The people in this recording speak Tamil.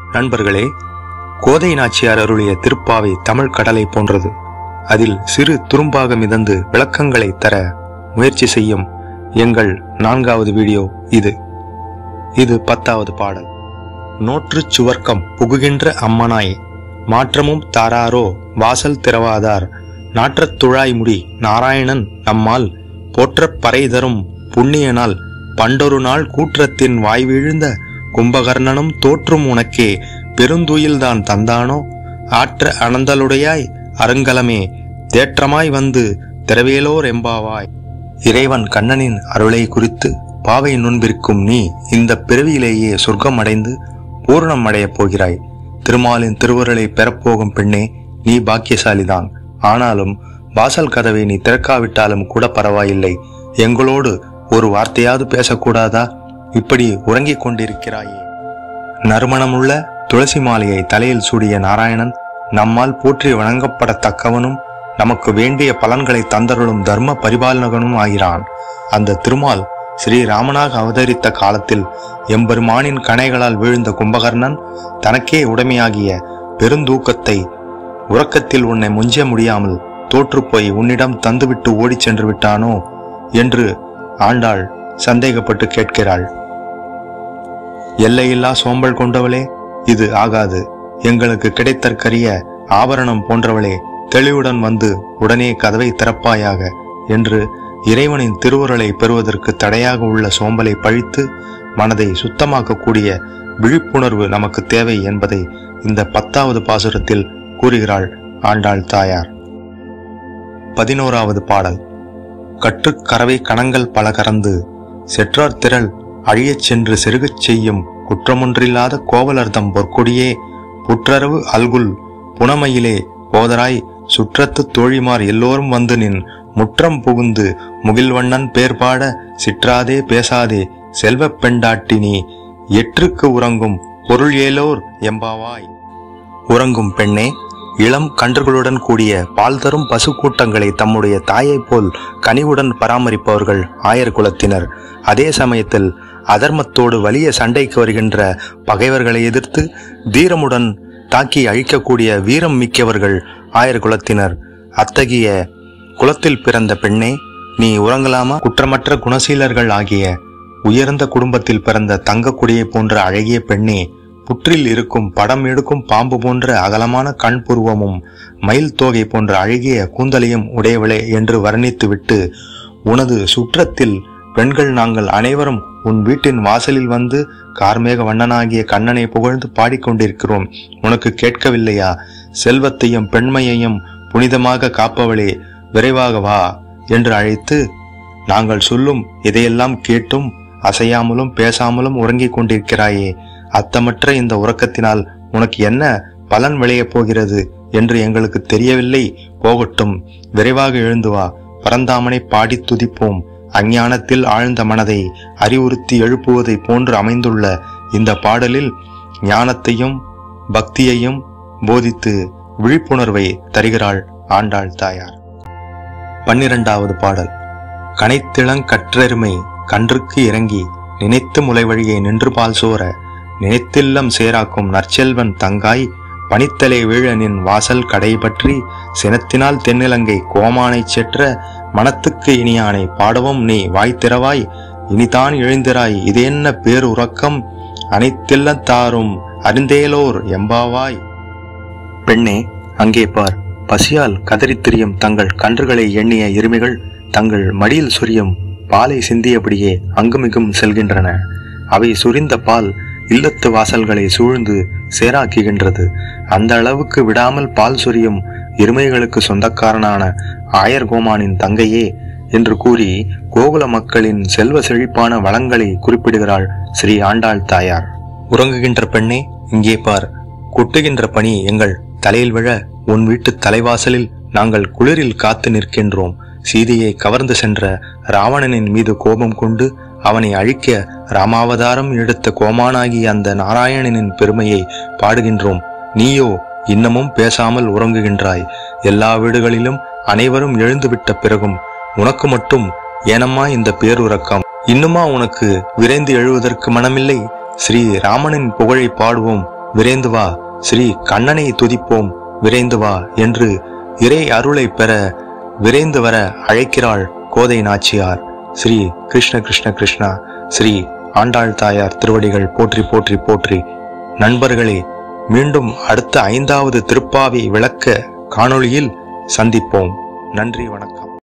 நண்பர்களே கோதை நாச்சியார் அருளிய திருப்பாவை தமிழ் கடலை போன்றது அதில் சிறு துரும்பாக மிதந்து விளக்கங்களை தர முயற்சி செய்யும் எங்கள் நான்காவது வீடியோ இது இது பத்தாவது பாடல் நோற்றுச் சுவர்க்கம் புகுகின்ற அம்மனாய் மாற்றமும் தாராரோ வாசல் திறவாதார் நாற்றத் துழாய்முடி நாராயணன் நம்மால் போற்றப் பறை தரும் புண்ணியனால் பண்டொரு நாள் கூற்றத்தின் வாய் வீழ்ந்த கும்பகர்ணனும் தோற்றும் உனக்கே பெருந்துயில்தான் தந்தானோ ஆற்ற அனந்தலுடையாய் அருங்கலமே தேற்றமாய் வந்து திரவேலோர் எம்பாவாய் இறைவன் கண்ணனின் அருளை குறித்து பாவை நுண்பிருக்கும் நீ இந்த பிறவியிலேயே சொர்க்கம் அடைந்து பூரணம் அடையப் போகிறாய் திருமாலின் திருவருளை பெறப்போகும் பெண்ணே நீ பாக்கியசாலிதான் ஆனாலும் வாசல் கதவை நீ திறக்காவிட்டாலும் கூட பரவாயில்லை எங்களோடு ஒரு வார்த்தையாவது பேசக்கூடாதா இப்படி உறங்கிக் கொண்டிருக்கிறாயே நறுமணமுள்ள துளசி மாலையை தலையில் சூடிய நாராயணன் நம்மால் போற்றி வணங்கப்படத்தக்கவனும் நமக்கு வேண்டிய பலன்களை தந்தருளும் தர்ம பரிபாலகனும் ஆகிறான் அந்த திருமால் ஸ்ரீராமனாக அவதரித்த காலத்தில் எம்பெருமானின் கணைகளால் வீழ்ந்த கும்பகர்ணன் தனக்கே உடைமையாகிய பெருந்தூக்கத்தை உறக்கத்தில் உன்னை முஞ்ச முடியாமல் தோற்றுப்போய் உன்னிடம் தந்துவிட்டு ஓடிச் சென்று விட்டானோ என்று ஆண்டாள் சந்தேகப்பட்டு கேட்கிறாள் எல்லையில்லா சோம்பல் கொண்டவளே இது ஆகாது எங்களுக்கு கிடைத்தற்கரிய ஆபரணம் போன்றவளே தெளிவுடன் வந்து உடனே கதவை திறப்பாயாக என்று இறைவனின் திருவுருளை பெறுவதற்கு தடையாக உள்ள சோம்பலை பழித்து மனதை சுத்தமாக்கக்கூடிய விழிப்புணர்வு நமக்கு தேவை என்பதை இந்த பத்தாவது பாசுரத்தில் கூறுகிறாள் ஆண்டாள் தாயார் பதினோராவது பாடல் கற்றுக் கறவை கணங்கள் பல கறந்து செற்றார் திரள் அழியச் சென்று செருகச் செய்யும் குற்றமொன்றில்லாத கோவலர்தம் பொற்கொடியே புற்றரவு அல்குல் புனமையிலே போதராய் சுற்றத்து தோழிமார் எல்லோரும் வந்து நின் முற்றம் புகுந்து முகில்வண்ணன் பேர் பாட சிற்றாதே பேசாதே செல்வப் பெண்டாட்டி நீ எற்றுக்கு உறங்கும் பொருள் ஏலோர் எம்பாவாய் உறங்கும் பெண்ணே இளம் கன்றுகளுடன் கூடிய பால் தரும் பசு கூட்டங்களை தம்முடைய தாயைப் போல் கனிவுடன் பராமரிப்பவர்கள் ஆயர் குலத்தினர் அதே சமயத்தில் அதர்மத்தோடு வலிய சண்டைக்கு வருகின்ற பகைவர்களை எதிர்த்து தீரமுடன் தாக்கி அழிக்கக்கூடிய வீரம் மிக்கவர்கள் ஆயர் குலத்தினர் அத்தகைய குலத்தில் பிறந்த பெண்ணே நீ உறங்கலாமா குற்றமற்ற குணசீலர்கள் ஆகிய உயர்ந்த குடும்பத்தில் பிறந்த தங்கக்குடியை போன்ற அழகிய பெண்ணே புற்றில் இருக்கும் படம் எடுக்கும் பாம்பு போன்ற அகலமான கண் புருவமும் மயில் தோகை போன்ற அழகிய கூந்தலையும் உடையவளே என்று வர்ணித்துவிட்டு உனது சுற்றத்தில் பெண்கள் நாங்கள் அனைவரும் உன் வீட்டின் வாசலில் வந்து கார்மேக வண்ணனாகிய கண்ணனை புகழ்ந்து பாடிக்கொண்டிருக்கிறோம் உனக்கு கேட்கவில்லையா செல்வத்தையும் பெண்மையையும் புனிதமாக காப்பவளே விரைவாக வா என்று அழைத்து நாங்கள் சொல்லும் இதையெல்லாம் கேட்டும் அசையாமலும் பேசாமலும் உறங்கிக் கொண்டிருக்கிறாயே அத்தமற்ற இந்த உறக்கத்தினால் உனக்கு என்ன பலன் விளையப் போகிறது என்று எங்களுக்கு தெரியவில்லை போகட்டும் விரைவாக எழுந்து வா பரந்தாமனை பாடித் துதிப்போம் அஞ்ஞானத்தில் ஆழ்ந்த மனதை அறிவுறுத்தி எழுப்புவதை போன்று அமைந்துள்ள இந்த பாடலில் ஞானத்தையும் பக்தியையும் போதித்து விழிப்புணர்வை தருகிறாள் ஆண்டாள் தாயார் பன்னிரண்டாவது பாடல் கனைத்திளங் கற்றெருமை கன்றுக்கு இறங்கி நினைத்து முளைவழியை நின்று பால் சோர நினைத்தில்லம் சேராக்கும் நற்செல்வன் தங்காய் பனித்தலை வீழ நின் வாசல் கடை பற்றி சினத்தினால் தென்னிலங்கை கோமானைச் செற்ற மனத்துக்கு இனியானை பாடவும் நீ வாய் திறவாய் இனிதான் எழுந்திராய் இது என்ன பேர் உறக்கம் அனைத்தில்லத்தாரும் அறிந்தேலோர் எம்பாவாய் பெண்ணே அங்கே பார் பசியால் கதறித் திரியும் தங்கள் கன்றுகளை எண்ணிய எருமைகள் தங்கள் மடியில் சொரியும் பாலை சிந்தியபடியே அங்குமிகும் செல்கின்றன அவை சுரிந்த பால் இல்லத்து வாசல்களை சூழ்ந்து சேராக்குகின்றது அந்த அளவுக்கு விடாமல் பால் சொரியும் எருமைகளுக்கு சொந்தக்காரனான ஆயர் கோமானின் தங்கையே என்று கூறி கோகுல மக்களின் செல்வ செழிப்பான வளங்களை குறிப்பிடுகிறாள் ஸ்ரீ ஆண்டாள் தாயார் உறங்குகின்ற பெண்ணே இங்கே பார் கொட்டுகின்ற பனி எங்கள் தலையில் விழ உன் வீட்டு தலைவாசலில் நாங்கள் குளிரில் காத்து நிற்கின்றோம் சீதையை கவர்ந்து சென்ற ராவணனின் மீது கோபம் கொண்டு அவனை அழிக்க ராமாவதாரம் எடுத்த கோமானாகிய அந்த நாராயணனின் பெருமையை பாடுகின்றோம் நீயோ இன்னமும் பேசாமல் உறங்குகின்றாய் எல்லா வீடுகளிலும் அனைவரும் எழுந்துவிட்ட பிறகும் உனக்கு மட்டும் ஏனம்மா இந்த பேருறக்கம் இன்னுமா உனக்கு விரைந்து எழுவதற்கு மனமில்லை ஸ்ரீ ராமனின் புகழை பாடுவோம் விரைந்து வா ஸ்ரீ கண்ணனை துதிப்போம் விரைந்து வா என்று இறை அருளை பெற விரைந்து வர அழைக்கிறாள் கோதை நாச்சியார் ஸ்ரீ கிருஷ்ண கிருஷ்ண கிருஷ்ணா ஸ்ரீ ஆண்டாள் தாயார் திருவடிகள் போற்றி போற்றி போற்றி நண்பர்களே மீண்டும் அடுத்த ஐந்தாவது திருப்பாவி விளக்க காணொளியில் சந்திப்போம் நன்றி வணக்கம்